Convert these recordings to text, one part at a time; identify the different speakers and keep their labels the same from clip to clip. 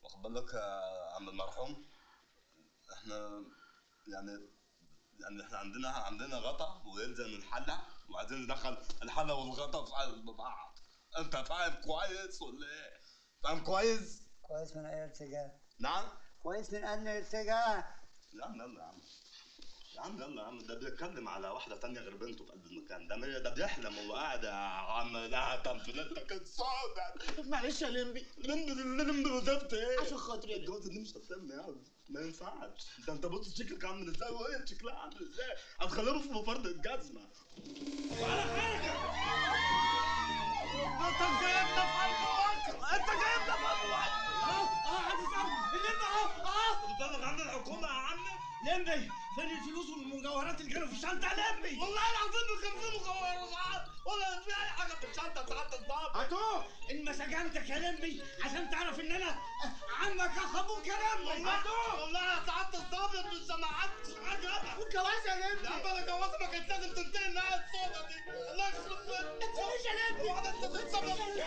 Speaker 1: واخد بالك يا عم المرحوم احنا يعني يعني احنا عندنا عندنا غطا ويلزم الحله وعايزين ندخل الحله والغطا في قلب بعض انت فاهم كويس ولا ايه؟ فاهم كويس؟
Speaker 2: كويس من اي ارتجاع
Speaker 1: نعم؟
Speaker 2: كويس من انهي ارتجاع
Speaker 1: يا عم يلا يا عم يا عم يلا يا عم ده بيتكلم على واحدة تانية غير بنته في قلب المكان ده مية ده بيحلم وهو قاعد يا عم لا تنفلتك الصوت
Speaker 3: معلش يا لمبي
Speaker 1: لمبي لمبي وزفت ايه؟
Speaker 3: عشان خاطري أنا.
Speaker 1: الجوازة دي مش هتتم يا عم ما ينفعش ده انت بص شكلك عامل ازاي وهي شكلها عامل ازاي هتخليهم في فرد الجزمة ولا حاجة انت جايبنا في قلب الواقع انت جايبنا في قلب الواقع
Speaker 3: اه اه عايز اسال اللمبي اهو اه
Speaker 1: بتبلغ عند الحكومة يا عم
Speaker 3: لمبي فين الفلوس والمجوهرات اللي كانوا في الشنطه يا لمبي
Speaker 1: والله العظيم ما كان في مجوهرات ولا في اي حاجة في الشنطة بتاعت الضابط
Speaker 3: هاتوه ان ما سجنتك يا لمبي عشان تعرف ان انا عمك اخ ابوك يا لمبي
Speaker 1: والله
Speaker 3: هاتوه
Speaker 1: والله يا سعادة الضابط مش سمعتش حاجة
Speaker 3: والجواز يا
Speaker 1: يا
Speaker 3: لمبي
Speaker 1: عم انا جوازي ما كانت لازم تنتهي النهاية السوداء دي الله يخرب بيتك
Speaker 3: مش يا لمبي
Speaker 1: وعد انت تتسبب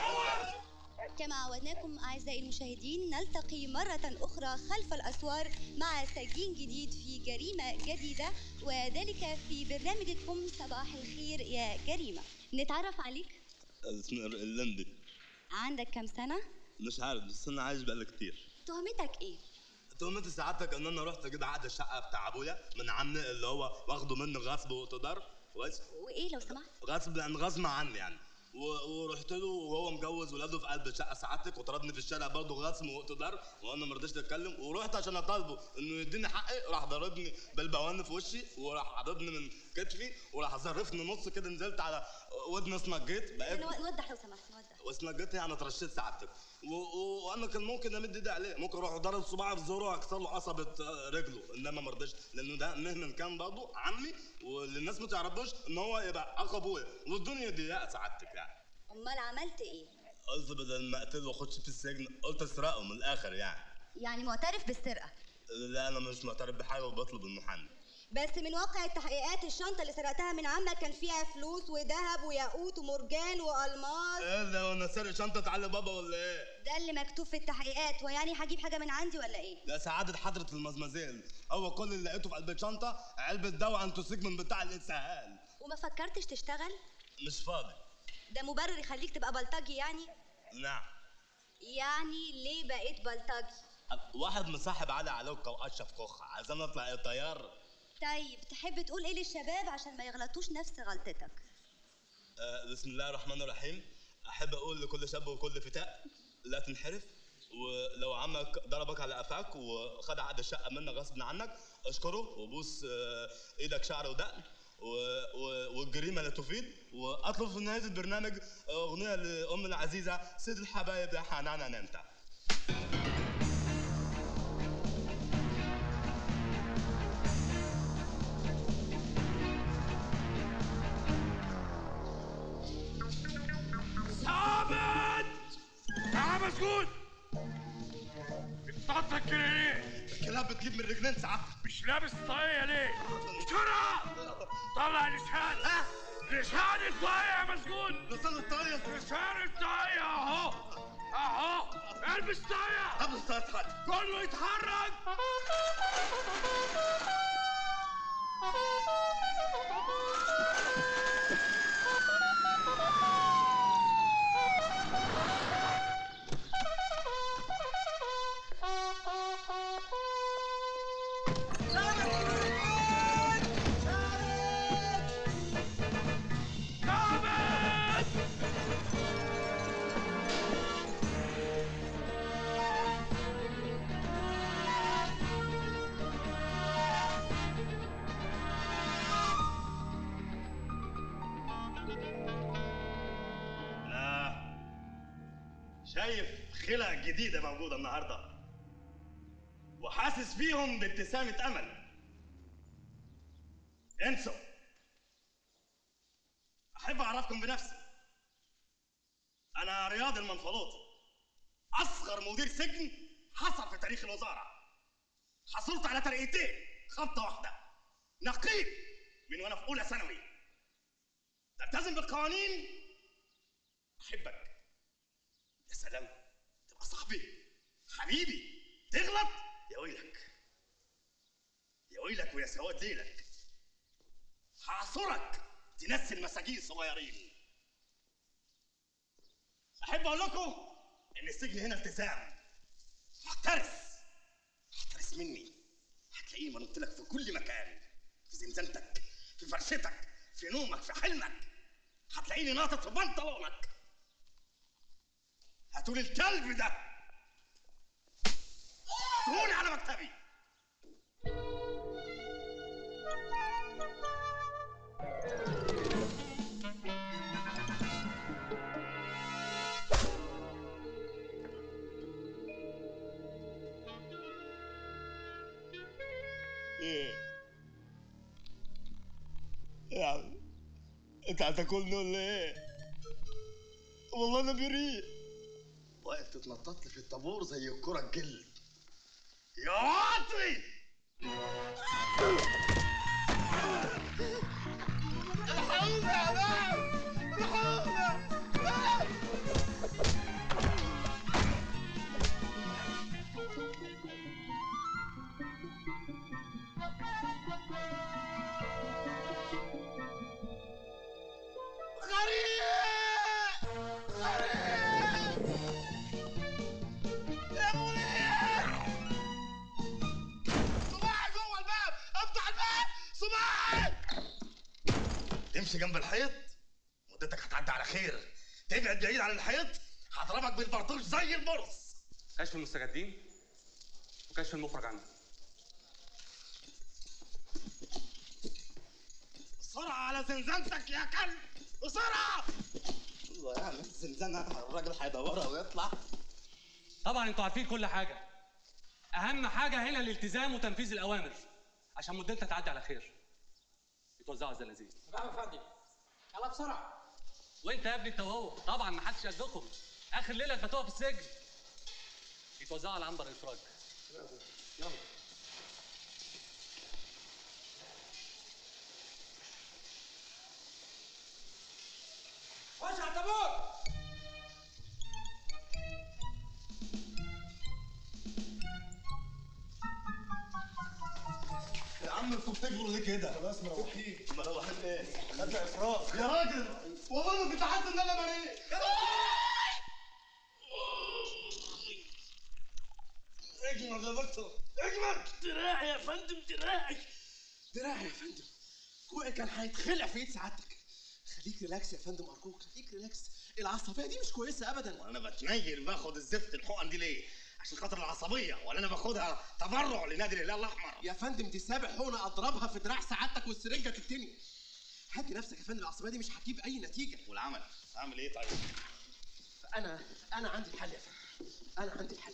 Speaker 4: كما عودناكم أعزائي المشاهدين نلتقي مرة أخرى خلف الأسوار مع سجين جديد في جريمة جديدة وذلك في برنامجكم صباح الخير يا جريمة نتعرف عليك
Speaker 1: اسمه اللندي
Speaker 4: عندك كم سنة؟
Speaker 1: مش عارف بس انا عايش بقالي كتير
Speaker 4: تهمتك إيه؟
Speaker 1: تهمتي سعادتك ان انا رحت كده عقد الشقه بتاع ابويا من عمي اللي هو واخده مني غصب واقتدار كويس
Speaker 4: وإيه لو سمحت؟
Speaker 1: غصب يعني غصب عني يعني و- ورحت له وهو مجوز ولاده في قلب الشقه سعادتك وطردني في الشارع برضه غصب واقتدار وانا ما رضيتش اتكلم ورحت عشان اطالبه انه يديني حقي راح ضربني بالبوان في وشي وراح عضبني من كتفي وراح ظرفني نص كده نزلت على ودني اسنجيت بقيت
Speaker 4: نو- نوضح لو سمحت نوضح
Speaker 1: واسنجيت يعني اترشيت سعادتك و- و- وانا كان ممكن امد ايدي عليه ممكن اروح ضرب صباعي في زوره واكسر له قصبه آه، رجله انما ما رضاش لانه ده مهما كان برضه عمي واللي الناس ما تعرفوش ان هو يبقى اخ ابويا والدنيا ضيقه سعادتك يعني
Speaker 4: أمال عملت إيه؟
Speaker 1: قلت بدل ما اقتله واخش في السجن قلت اسرقه من الاخر يعني
Speaker 4: يعني معترف بالسرقة
Speaker 1: لا انا مش معترف بحاجه وبطلب المحامي
Speaker 4: بس من واقع التحقيقات الشنطة اللي سرقتها من عمك كان فيها فلوس وذهب وياقوت ومرجان وألماس
Speaker 1: ايه ده وانا سارق شنطه علي بابا ولا ايه؟
Speaker 4: ده اللي مكتوب في التحقيقات ويعني هجيب حاجة من عندي ولا إيه؟
Speaker 1: ده سعادة حضرة المزمزيل هو كل اللي لقيته في قلب الشنطة علبة دواء انتوسيك من بتاع الإسهال
Speaker 4: وما فكرتش تشتغل؟
Speaker 1: مش فاضي
Speaker 4: ده مبرر يخليك تبقى بلطجي يعني؟
Speaker 1: نعم
Speaker 4: يعني ليه بقيت بلطجي؟
Speaker 1: واحد مصاحب علي علوكة وأشرف كوخة عايزين نطلع ايه طيار
Speaker 4: طيب تحب تقول ايه للشباب عشان ما يغلطوش نفس غلطتك؟
Speaker 1: آه بسم الله الرحمن الرحيم أحب أقول لكل شاب وكل فتاة لا تنحرف ولو عمك ضربك على قفاك وخد عقد الشقة منك غصب عنك اشكره وبوس آه، ايدك شعر ودقن و... و... والجريمة لا تفيد واطلب في نهاية البرنامج اغنية لأم العزيزة سيد الحبايب يا حنان انت
Speaker 5: ثابت يا مسجون بتطلع كده ليه؟
Speaker 1: الكلاب بتجيب من رجلين ساعات
Speaker 5: مش لابس طاقية ليه؟ بسرعة طلع لسان
Speaker 1: ها
Speaker 5: لسان الطاقية يا مسجون
Speaker 1: لسان الطاية
Speaker 5: لسان الطاقية اهو اهو البس طاقية
Speaker 1: قبل تتحرك
Speaker 5: كله يتحرك ثابت
Speaker 1: لا شايف خلق جديدة موجودة النهاردة وحاسس فيهم بابتسامة أمل انسوا أحب أعرفكم بنفسي أنا رياض المنفلوطي أصغر مدير سجن حصل في تاريخ الوزارة حصلت على ترقيتين خبطة واحدة نقيب من وأنا في أولى ثانوي تلتزم بالقوانين احبك يا سلام تبقى صاحبي حبيبي سواد ليلك هعصرك تنسي المساجين صغيرين احب اقول لكم ان السجن هنا التزام احترس احترس مني هتلاقيني منط لك في كل مكان في زنزانتك في فرشتك في نومك في حلمك هتلاقيني ناطط في بنطلونك هاتولي الكلب ده هاتولي على مكتبي ايه يا عم انت هتاكلني ولا ايه؟ والله انا بريء واقف تتنطط لي في الطابور زي الكرة الجلد يا واطي الحقونا يا باب الحقونا غريب غريب يا منير صباعي جوه الباب افتح الباب صباعي تمشي جنب الحيط مدتك هتعدي على خير تبعد بعيد عن الحيط هضربك بالبرطوش زي البرص
Speaker 6: كشف المستجدين وكشف المفرج عنه
Speaker 1: بسرعة على زنزانتك يا كلب بسرعة الله يعمل الزنزانة الراجل هيدورها ويطلع
Speaker 6: طبعا انتوا عارفين كل حاجه اهم حاجه هنا الالتزام وتنفيذ الاوامر عشان مدتها تعدي على خير يتوزعوا الزنازين
Speaker 3: تمام يا فندم يلا بسرعه
Speaker 6: وانت يا ابني انت وهو طبعا ما حدش قدكم اخر ليله هتقف في السجن يتوزعوا على عنبر الافراج
Speaker 3: خش على الطابور
Speaker 1: يا عم انتوا بتكبروا ليه كده؟ خلاص مروحين مروحين ايه؟ خدنا افراج يا راجل والله ما كنت حاسس ان انا بريء اجمل يا دكتور اجمل
Speaker 7: دراعي يا فندم دراعي دراعي يا فندم كوعي كان هيتخلع في ايد سعادتك خليك ريلاكس يا فندم ارجوك خليك ريلاكس العصبيه دي مش كويسه ابدا
Speaker 1: وانا بتنيل باخد الزفت الحقن دي ليه؟ عشان خاطر العصبيه ولا انا باخدها تبرع لنادي الهلال الاحمر
Speaker 7: يا فندم دي سابع حقنه اضربها في دراع سعادتك والسرنجه تتني هدي نفسك يا فندم العصبيه دي مش هتجيب اي نتيجه
Speaker 1: والعمل اعمل ايه طيب؟
Speaker 7: انا انا عندي الحل يا فندم انا عندي الحل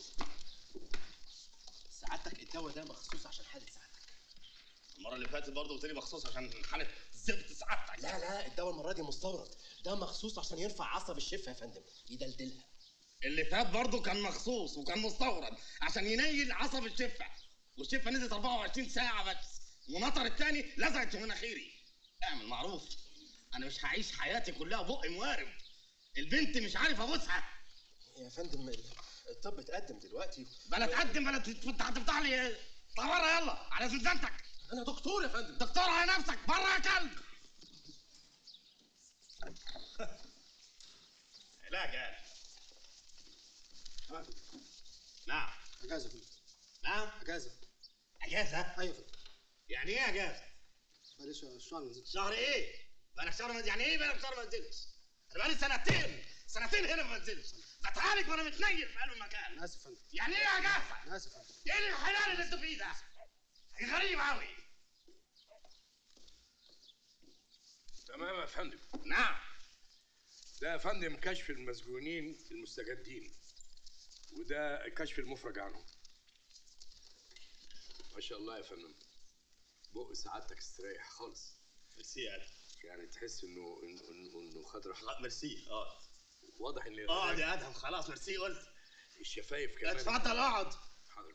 Speaker 7: سعادتك الدواء ده مخصوص عشان حاله سعادتك
Speaker 1: المره اللي فاتت برضه قلت لي مخصوص عشان حاله زفت سعادتك
Speaker 7: لا لا الدواء المره دي مستورد ده مخصوص عشان يرفع عصب الشفه يا فندم يدلدلها
Speaker 1: اللي فات برضه كان مخصوص وكان مستورد عشان ينيل عصب الشفه والشفه نزلت 24 ساعه بس ونطر التاني لزقت في مناخيري اعمل معروف انا مش هعيش حياتي كلها بقي موارب البنت مش عارف ابوسها
Speaker 7: يا فندم الطب اتقدم دلوقتي
Speaker 1: بلا تقدم بلا تت- هتفتح لي طوارة يلا على زنزانتك
Speaker 7: انا دكتور يا فندم
Speaker 1: دكتور على نفسك بره يا كلب علاج قال نعم
Speaker 7: اجازه يا فندم
Speaker 1: نعم
Speaker 7: اجازه
Speaker 1: اجازه
Speaker 7: ايوه يا فندم
Speaker 1: يعني ايه اجازه
Speaker 7: بقالي شهر ما نزلتش
Speaker 1: شهر ايه بقالك شهر ما يعني ايه بقالك شهر ما نزلتش انا بقالي سنتين سنتين هنا ما بنزلش بتعالج وانا متنيل في قلب المكان
Speaker 7: انا اسف يا فندم
Speaker 1: يعني ايه اجازه
Speaker 7: انا اسف يا فندم
Speaker 1: ايه الحلال اللي انتوا فيه ده حاجة غريب قوي
Speaker 5: تمام يا فندم
Speaker 1: نعم
Speaker 5: ده يا فندم كشف المسجونين المستجدين وده كشف المفرج عنهم ما شاء الله يا فندم بق سعادتك استريح خالص
Speaker 1: ميرسي يا أدهم.
Speaker 5: يعني تحس انه انه انه, إنه خد راحته
Speaker 1: لا، ميرسي اه
Speaker 5: واضح ان
Speaker 1: اه يا ادهم خلاص ميرسي قلت
Speaker 5: الشفايف كمان
Speaker 1: اتفضل اقعد
Speaker 5: حاضر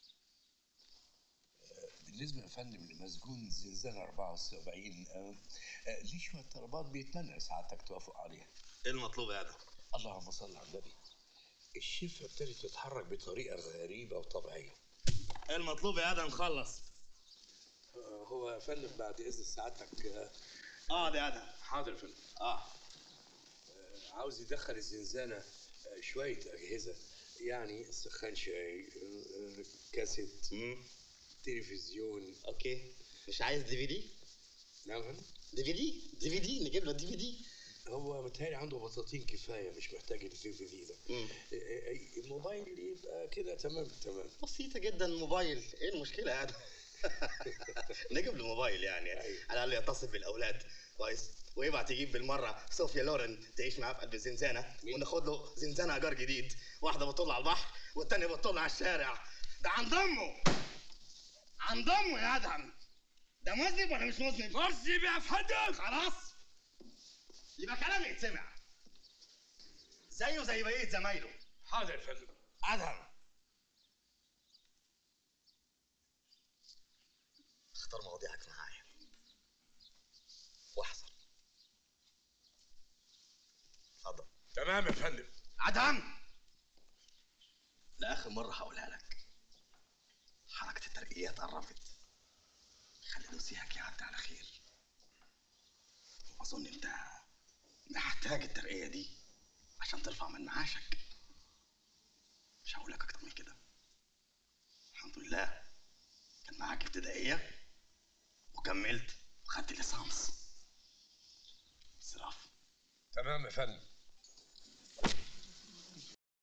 Speaker 8: بالنسبة يا فندم لمسجون زنزانة 74 آه، آه، ليه شوية طلبات بيتمنى سعادتك توافق عليها
Speaker 1: ايه المطلوب يا ادهم
Speaker 8: اللهم صل على النبي الشفة ابتدت تتحرك بطريقة غريبة وطبيعية
Speaker 1: ايه المطلوب يا ادهم خلص
Speaker 5: آه، هو يا فندم بعد اذن سعادتك آه،
Speaker 1: اه ده ادهم
Speaker 5: حاضر يا فندم
Speaker 1: اه
Speaker 5: عاوز يدخل الزنزانة آه، شوية أجهزة يعني سخان شاي آه، كاسيت
Speaker 1: مم.
Speaker 5: تلفزيون
Speaker 1: اوكي مش عايز دي في دي
Speaker 5: نعم يا فندم
Speaker 1: دي في دي دي في دي نجيب له دي في دي
Speaker 5: هو متهيألي عنده بطاطين كفاية مش محتاج الدي في دي ده
Speaker 1: مم.
Speaker 5: آه، آه، الموبايل يبقى كده تمام تمام
Speaker 1: بسيطة جدا موبايل ايه المشكلة يعني نجيب له موبايل يعني على الاقل يتصل بالاولاد كويس ويبعت يجيب بالمرة صوفيا لورن تعيش معاه في قلب الزنزانة وناخد له زنزانة ايجار جديد واحدة بتطل على البحر والتانية بتطل على الشارع ده عن ضمه عن ضمه يا ادهم ده مذنب ولا مش مذنب؟
Speaker 5: مذنب يا فندم
Speaker 1: خلاص يبقى كلامي يتسمع زيه زي بقية زمايله
Speaker 5: حاضر يا فندم
Speaker 1: ادهم اختار مواضيعك معايا واحذر اتفضل
Speaker 5: تمام يا فندم
Speaker 1: ادهم لاخر مره هقولها لك حركه الترقيات قربت خلي نسيهك يعدي على خير واظن انت محتاج الترقيه دي عشان ترفع من معاشك مش هقول لك اكتر من كده الحمد لله كان معاك ابتدائيه وكملت وخدت ليسانس صراف
Speaker 5: تمام يا فندم